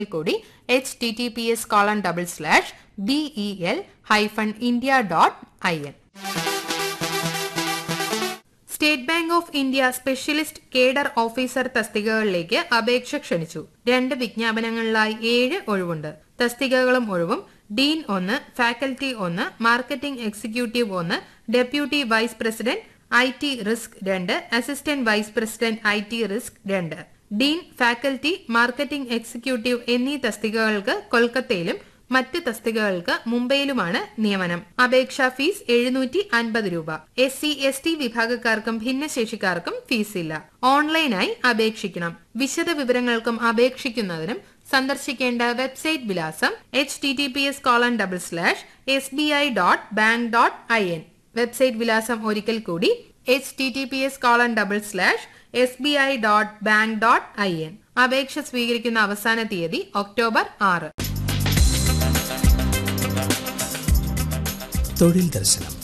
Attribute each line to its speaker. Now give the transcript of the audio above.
Speaker 1: കൂടി H T T P S colon double slash BE L hyphen India dot I N state bank of India specialist cadre officer തസ്തികകളിലേക്ക് അപേക്ഷ ക്ഷണിച്ചു രണ്ട് വിജ്ഞാപനങ്ങളിലായി ഏഴ് ഒഴിവുണ്ട് തസ്തികകളും ഒഴിവും ഡീൻ ഒന്ന് ഫാക്കൽറ്റി ഒന്ന് മാർക്കറ്റിംഗ് എക്സിക്യൂട്ടീവ് ഒന്ന് deputy vice president I T risk രണ്ട് assistant vice president I T risk രണ്ട് ഡീൻ ഫാക്കൽറ്റി മാർക്കറ്റിംഗ് എക്സിക്യൂട്ടീവ് എന്നീ തസ്തികകൾക്ക് കൊൽക്കത്തയിലും മറ്റ് തസ്തികകൾക്ക് മുംബൈയിലുമാണ് നിയമനം അപേക്ഷാ ഫീസ് എഴുന്നൂറ്റി അൻപത് രൂപ എസ് സി എസ് ടി വിഭാഗക്കാർക്കും ഭിന്നശേഷിക്കാർക്കും ഫീസില്ല ഓൺലൈനായി അപേക്ഷിക്കണം വിശദ വിവരങ്ങൾക്കും അപേക്ഷിക്കുന്നതിനും സന്ദർശിക്കേണ്ട വെബ്സൈറ്റ് വിലാസം H T T P S colon double slash S B I dot bank dot I N website വിലാസം ഒരിക്കൽ കൂടി H T T P S colon double slash S B I dot bank dot I N അപേക്ഷ സ്വീകരിക്കുന്ന അവസാന തീയതി October ആറ്
Speaker 2: തൊഴിൽ ദർശനം